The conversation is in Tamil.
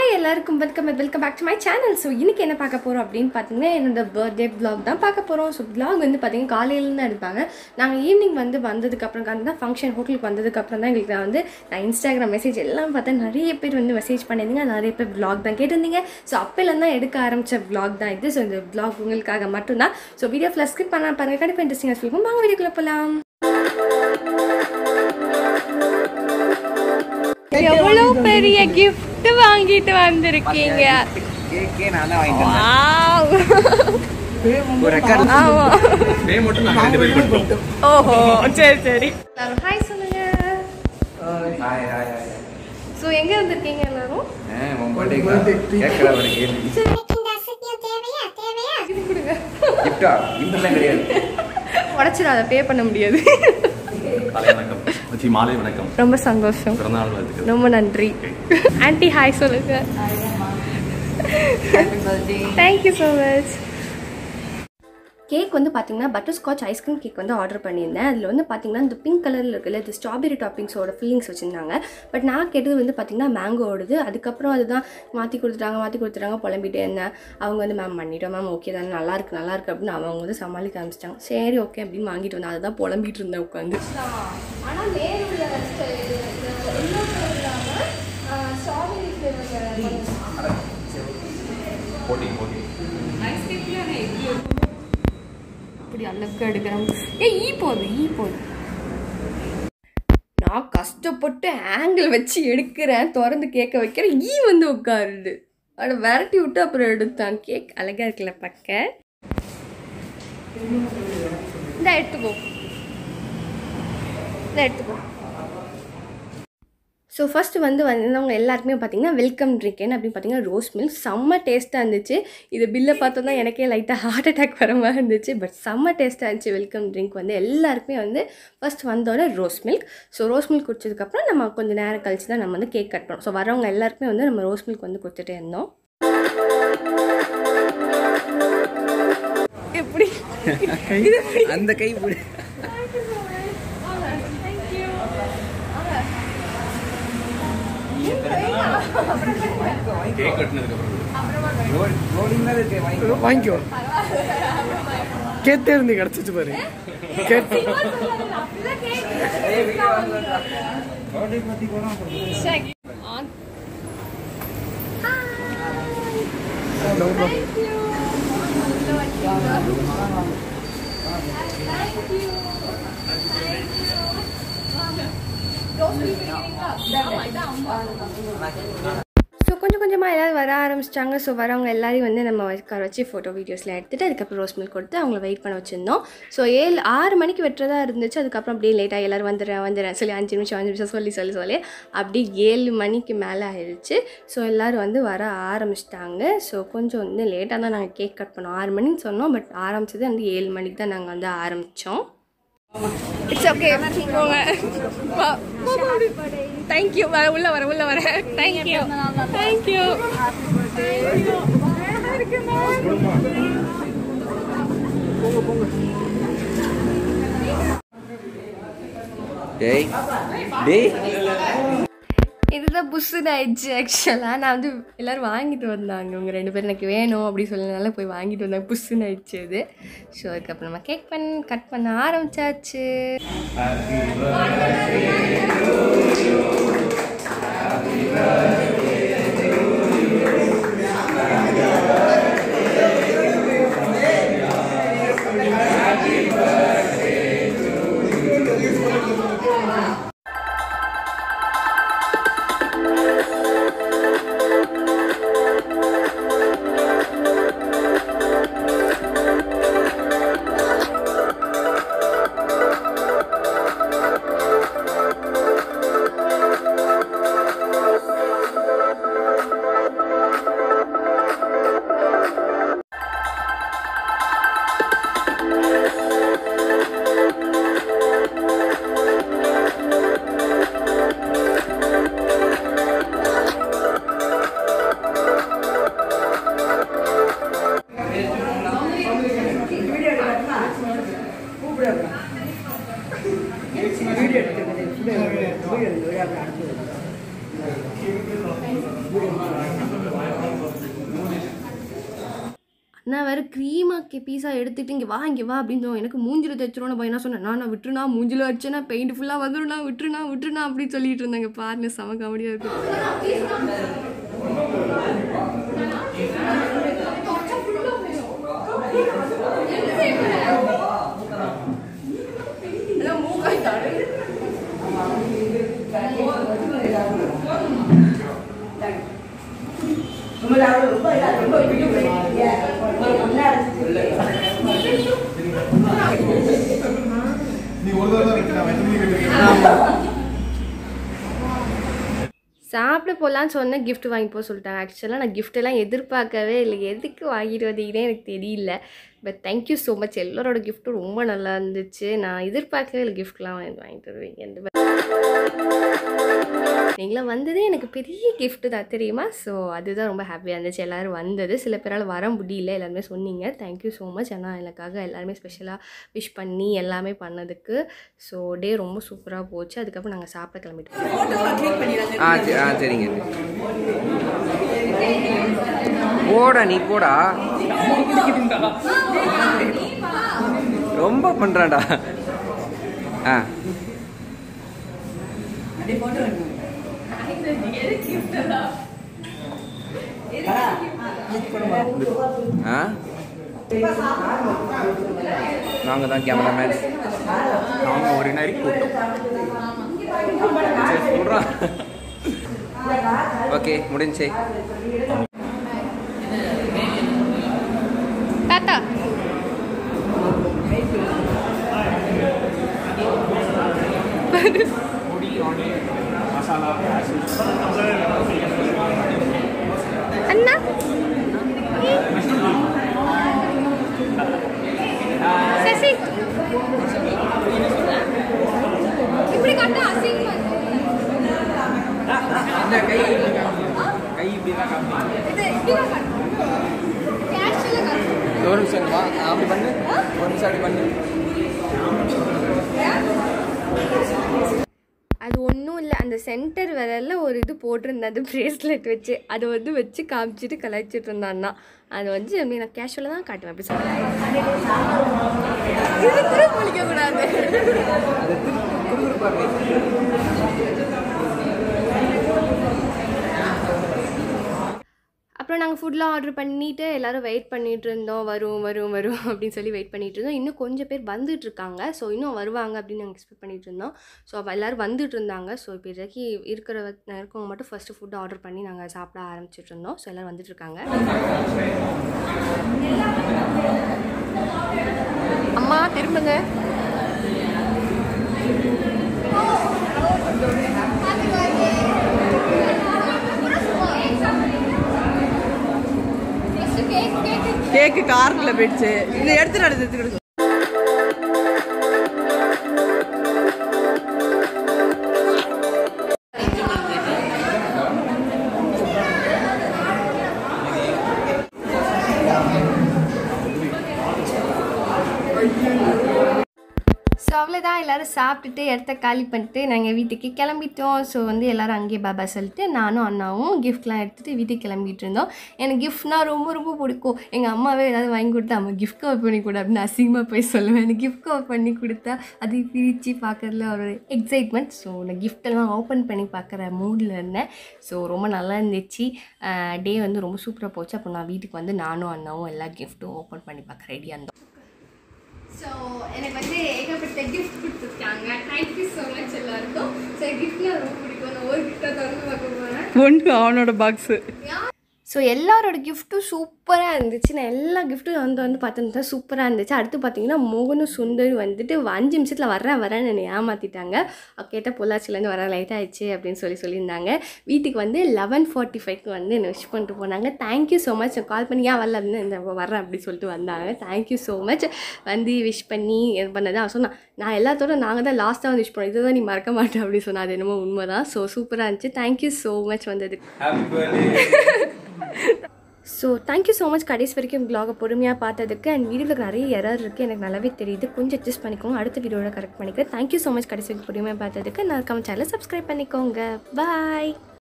ஹாய் எல்லாருக்கும் welcome welcome back to my channel so இன்னைக்கு என்ன பார்க்க போகிறோம் அப்படின்னு பார்த்தீங்கன்னா என்னோட பர்த்டே vlog தான் பார்க்க போகிறோம் ஸோ vlog வந்து பார்த்தீங்கன்னா காலையில தான் எடுப்பாங்க நாங்கள் ஈவினிங் வந்து வந்ததுக்கப்புறம் அந்த ஃபங்க்ஷன் ஹோட்டலுக்கு வந்ததுக்கப்புறம் தான் எங்களுக்கு நான் வந்து நான் இன்ஸ்டாகிராம் மெசேஜ் எல்லாம் பார்த்தா நிறைய பேர் வந்து மெசேஜ் பண்ணியிருந்தீங்க நிறைய பேர் vlog தான் கேட்டிருந்தீங்க ஸோ அப்போலேருந்து தான் எடுக்க ஆரம்பித்த vlog தான் இது ஸோ இந்த vlog உங்களுக்காக மட்டும்தான் ஸோ வீடியோ ஃபுல்லாக ஸ்கிப் பண்ண பாருங்க கண்டிப்பாக இன்ட்ரெஸ்டிங்காக இருக்கும் வாங்க வீடியோக்குள்ளே போகலாம் எவ்வளோ பெரிய கிஃப்ட் வாங்கிட்டு வந்திருக்கீங்க கேக்கே நான் தான் வாங்கிட்டு வந்தேன். வாவ் ஒரு ரெக்கார்ட் ஆமா பே மட்டும் நாங்க ரெண்டு பேரும் பண்ணிட்டோம் ஓஹோ சரி சரி ஹாய் சொல்லுங்க ஹாய் ஹாய் ஹாய் ஸோ எங்க வந்திருக்கீங்க எல்லாரும் ஆ, உன் birthday க்கு கேட்கல ஒரு கேள்வி இது கொடுங்க கிஃப்டா கிஃப்ட்லாம் கிடையாது உடச்சிடாத பே பண்ண முடியாது காலை வணக்கம் வச்சு மாலை வணக்கம் ரொம்ப சந்தோஷம் பிறந்தநாள் வாழ்த்துக்கள் ரொம்ப நன்றி ஆன்ட்டி ஹாய் சொல்லுங்க தேங்க்யூ ஸோ மச் கேக் வந்து பார்த்தீங்கன்னா பட்டர் ஸ்காட்ச் ஐஸ்கிரீம் கேக் வந்து ஆர்டர் பண்ணியிருந்தேன் அதில் வந்து பார்த்தீங்கன்னா இந்த பிங்க் கலரில் இருக்குல்ல இது ஸ்ட்ராபெரி டாப்பிங்ஸோட ஃபில்லிங்ஸ் வச்சுருந்தாங்க பட் நான் கேட்டது வந்து பார்த்தீங்கன்னா மேங்கோடுது அதுக்கப்புறம் அதுதான் மாற்றி கொடுத்துட்டாங்க மாற்றி கொடுத்துட்டாங்க புலம்பிட்டே இருந்தேன் அவங்க வந்து மேம் பண்ணிட்டோம் மேம் ஓகே தானே நல்லா இருக்கு நல்லா இருக்கு அப்படின்னு அவங்க வந்து சமாளிக்க ஆரம்பிச்சிட்டாங்க சரி ஓகே அப்படின்னு வாங்கிட்டு வந்தேன் அதுதான் புலம்பிட்டு இருந்தேன் உட்காந்து ஆனால் போட்டி போட்டி இப்படி அழகா எடுக்கிறோம் ஏ ஈ போகுது ஈ போகுது நான் கஷ்டப்பட்டு ஆங்கிள் வச்சு எடுக்கிறேன் திறந்து கேட்க வைக்கிறேன் ஈ வந்து உட்காருது அட விரட்டி விட்டு அப்புறம் எடுத்தான் கேக் அழகா இருக்குல்ல பக்க இந்த எடுத்துக்கோ இந்த எடுத்துக்கோ ஸோ ஃபஸ்ட்டு வந்து வந்தவங்க எல்லாருக்குமே பார்த்தீங்கன்னா வெல்கம் ட்ரிங்க் என்ன அப்படின்னு பார்த்தீங்கன்னா ரோஸ் மில்க் செம்ம டேஸ்ட்டாக இருந்துச்சு இது பில்லை பார்த்தோன்னா எனக்கே லைட்டாக ஹார்ட் அட்டாக் வர மாதிரி இருந்துச்சு பட் செம்ம டேஸ்ட்டாக இருந்துச்சு வெல்கம் ட்ரிங்க் வந்து எல்லாருக்குமே வந்து ஃபஸ்ட் வந்தோடனே rose milk so rose milk குடிச்சதுக்கப்புறம் நம்ம கொஞ்சம் நேரம் கழிச்சு தான் நம்ம வந்து கேக் கட் பண்ணோம் ஸோ வரவங்க எல்லாருக்குமே வந்து நம்ம ரோஸ் மில்க் வந்து கொடுத்துட்டே இருந்தோம் எப்படி அந்த கை பிடி. கேக் கட்டினதுக்கு அப்புறம் ரோல்- ரோலிங் தான் இருக்கு, வாங்கிக்கோ. வாங்கிக்கோ கேட்டே இருந்து கிடச்சிச்சு பாரு கேட்டு ஏய், வீடியோ வாங்கலாம்டா. birthday party போனா அப்புறம் ஸோ கொஞ்சம் கொஞ்சமாக எல்லாரும் வர ஆரம்பிச்சிட்டாங்க ஸோ வரவங்க எல்லாரையும் வந்து நம்ம உட்கார வச்சு ஃபோட்டோ வீடியோஸ்லாம் எடுத்துகிட்டு அதுக்கப்புறம் ரோஸ் மில்க் கொடுத்து அவங்கள வெயிட் பண்ண வச்சுருந்தோம் ஸோ ஏழு ஆறு மணிக்கு வெட்டுறதா இருந்துச்சு அதுக்கப்புறம் அப்படியே லேட்டாக எல்லோரும் வந்துடுறேன் வந்துடுறேன் சொல்லி அஞ்சு நிமிஷம் அஞ்சு நிமிஷம் சொல்லி சொல்லி சொல்லி அப்படியே ஏழு மணிக்கு மேலே ஆயிடுச்சு ஸோ எல்லோரும் வந்து வர ஆரம்பிச்சிட்டாங்க ஸோ கொஞ்சம் வந்து லேட்டாக தான் நாங்கள் கேக் கட் பண்ணோம் ஆறு மணின்னு சொன்னோம் பட் ஆரம்பிச்சது வந்து ஏழு மணிக்கு தான் நாங்கள் வந்து ஆரம்பித்தோம் இட்ஸ் ஓகே போங்க தேங்க்யூ வர உள்ள வர உள்ள வர தேங்க்யூ தேங்க்யூ டேய் டேய் இதுதான் புஷ்ஷுன்னு ஆயிடுச்சு ஆக்சுவலாக நான் வந்து எல்லோரும் வாங்கிட்டு வந்தாங்க இவங்க ரெண்டு பேரும் எனக்கு வேணும் அப்படின்னு சொல்லனால போய் வாங்கிட்டு வந்தாங்க புஷ்ஷுன்னு ஆயிடுச்சு இது ஸோ அதுக்கப்புறம் நம்ம கேக் பண்ண கட் பண்ண ஆரம்பிச்சாச்சு வீடியோ எடுக்கிறது நான் வேறு க்ரீமாக பீஸா எடுத்துகிட்டு இங்கே வா இங்கே வா அப்படின்னு சொன்னோம். எனக்கு மூஞ்சில தைச்சிருவோன்னு பையனா சொன்னேன் நான் நான் விட்டுருனா மூஞ்சில அடிச்சேன்னா பெயிண்ட் ஃபுல்லாக வந்துடும்னா விட்டுருனா விட்டுருனா அப்படின்னு சொல்லிட்டு இருந்தாங்க பாருங்க செம காமெடியாக இருக்கும் சாப்பிட போகலான்னு சொன்னேன் gift வாங்கி போக சொல்லிட்டாங்க ஆக்சுவலாக நான் gift எல்லாம் எதிர்பார்க்கவே இல்லை எதுக்கு வாங்கிட்டு வந்தீங்கன்னே எனக்கு தெரியல பட் தேங்க்யூ ஸோ மச் எல்லாரோட கிஃப்ட்டும் ரொம்ப நல்லா இருந்துச்சு நான் எதிர்பார்க்கவே இல்லை கிஃப்ட்லாம் வாங்கி வாங்கிட்டு வருவீங்க இந்த நீங்களாம் வந்ததே எனக்கு பெரிய gift தான் தெரியுமா ஸோ அதுதான் ரொம்ப ஹாப்பியாக இருந்துச்சு எல்லோரும் வந்தது சில பேரால் வர முடியல எல்லாருமே சொன்னீங்க தேங்க்யூ ஸோ மச் ஆனால் எனக்காக எல்லாருமே ஸ்பெஷலாக விஷ் பண்ணி எல்லாமே பண்ணதுக்கு ஸோ டே ரொம்ப சூப்பராக போச்சு அதுக்கப்புறம் நாங்கள் சாப்பிட கிளம்பிட்டோம் ஆ சரி ஆ சரிங்க போடா நீ போடா ரொம்ப பண்றான்டா ஆ ஆ நாங்கள் தான் கேமராமேன் நாங்க ஒரு நரி கூட்டம் சரி சொல்கிறான் ஓகே முடிஞ்சே தாத்தா மசாலா அண்ணா சசி இப்படி கட்ட அசிங்கமா இந்த கை கை இப்படி தான் காமி இது இப்படி தான் கேஷுவலா கட்ட ஒரு நிமிஷம் வா அப்படி பண்ணு ஒரு நிமிஷம் அப்படி பண்ணு அது ஒன்றும் இல்லை அந்த சென்டர் விரல்ல ஒரு இது போட்டிருந்தேன் அது ப்ரேஸ்லெட் வச்சு அதை வந்து வச்சு காமிச்சிட்டு கலாய்ச்சிட்டு இருந்தான்னா அது வந்து அப்படி நான் கேஷுவலாக தான் காட்டுவேன் அப்படி சொல்லுவேன் இது திரும்ப கூடாது அப்புறம் நாங்கள் ஃபுட்லாம் ஆர்டர் பண்ணிவிட்டு எல்லோரும் வெயிட் பண்ணிட்டு இருந்தோம் வரும் வரும் வரும் அப்படின்னு சொல்லி வெயிட் பண்ணிட்டு இருந்தோம் இன்னும் கொஞ்சம் பேர் வந்துட்டு இருக்காங்க ஸோ இன்னும் வருவாங்க அப்படின்னு நாங்கள் எக்ஸ்பெக்ட் பண்ணிட்டு இருந்தோம் ஸோ அப்போ எல்லோரும் வந்துட்டு இருந்தாங்க ஸோ இப்போ இப்போதைக்கு இருக்கிற இருக்கவங்க மட்டும் ஃபஸ்ட்டு ஃபுட் ஆர்டர் பண்ணி நாங்கள் சாப்பிட ஆரம்பிச்சிட்டு இருந்தோம் ஸோ எல்லோரும் வந்துட்டு இருக்காங்க அம்மா திரும்புங்க கேக்கு காருக்குள்ள போயிடுச்சு இதை எடுத்துட்டு அடுத்து எடுத்துக்கிட்டு ஸோ அவ்வளோதான் எல்லோரும் சாப்பிட்டுட்டு இடத்த காலி பண்ணிட்டு நாங்கள் வீட்டுக்கு கிளம்பிட்டோம் ஸோ வந்து எல்லோரும் அங்கேயே பாபா சொல்லிட்டு நானும் அண்ணாவும் கிஃப்ட்லாம் எடுத்துகிட்டு வீட்டுக்கு கிளம்பிட்டு இருந்தோம் எனக்கு கிஃப்ட்னா ரொம்ப ரொம்ப பிடிக்கும் எங்கள் அம்மாவே ஏதாவது வாங்கி கொடுத்தா அம்மா கிஃப்ட் கவர் பண்ணி கொடு அப்படின்னு அசிங்கமாக போய் சொல்லுவேன் எனக்கு கிஃப்ட் கவர் பண்ணி கொடுத்தா அது பிரித்து பார்க்கறதுல ஒரு எக்ஸைட்மெண்ட் ஸோ நான் கிஃப்டெல்லாம் ஓப்பன் பண்ணி பார்க்குற மூடில் இருந்தேன் ஸோ ரொம்ப நல்லா இருந்துச்சு டே வந்து ரொம்ப சூப்பராக போச்சு அப்போ நான் வீட்டுக்கு வந்து நானும் அண்ணாவும் எல்லா கிஃப்ட்டும் ஓப்பன் பண்ணி பார்க்க ரெடியாக இருந்தோம் ஸோ எனக்கு வந்து ஏகப்பட்ட கிஃப்ட் கொடுத்துருக்காங்க தேங்க்யூ ஸோ மச் எல்லாருக்கும் ஸோ கிஃப்ட்லாம் ரொம்ப பிடிக்கும் நான் ஒரு கிஃப்டாக திறந்து பார்க்க போகிறேன் ஒன்று அவனோட பாக்ஸு ஸோ எல்லாரோட கிஃப்ட்டும் சூப்பராக இருந்துச்சு நான் எல்லா கிஃப்ட்டும் வந்து வந்து பார்த்துட்டு சூப்பராக இருந்துச்சு அடுத்து பார்த்தீங்கன்னா மோகனும் சுந்தர் வந்துட்டு அஞ்சு நிமிஷத்தில் வரேன் வரேன்னு என்னை ஏமாற்றிட்டாங்க கேட்டால் பொள்ளாச்சிலேருந்து வர லைட் ஆயிடுச்சு அப்படின்னு சொல்லி சொல்லியிருந்தாங்க வீட்டுக்கு வந்து லெவன் ஃபார்ட்டி ஃபைவ்க்கு வந்து என்னை விஷ் பண்ணிட்டு போனாங்க தேங்க்யூ ஸோ மச் கால் பண்ணி ஏன் வரல அப்படின்னு இந்த வரேன் அப்படி சொல்லிட்டு வந்தாங்க தேங்க்யூ ஸோ மச் வந்து விஷ் பண்ணி இது பண்ணது அவன் சொன்னான் நான் எல்லாத்தோட நாங்கள் தான் லாஸ்ட்டாக வந்து விஷ் பண்ணோம் இதை தான் நீ மறக்க மாட்டேன் அப்படின்னு சொன்னா அது என்னமோ உண்மை தான் ஸோ சூப்பராக இருந்துச்சு தேங்க்யூ ஸோ மச் வந்ததுக்கு ஸோ தேங்க்யூ ஸோ மச் கடைசி வரைக்கும் ப்ளாகை பொறுமையாக பார்த்ததுக்கு அண்ட் வீடியோவில் நிறைய எரர் இருக்குது எனக்கு நல்லாவே தெரியுது கொஞ்சம் அட்ஜஸ்ட் பண்ணிக்கோங்க அடுத்த வீடியோவில் கரெக்ட் பண்ணிக்கிறேன் தேங்க்யூ ஸோ மச் கடைசி வரைக்கும் பொறுமையாக பார்த்ததுக்கு நான் கமெண்ட் சேனலை சப்ஸ்கிரைப் பண்ணிக்கோங்க பாய்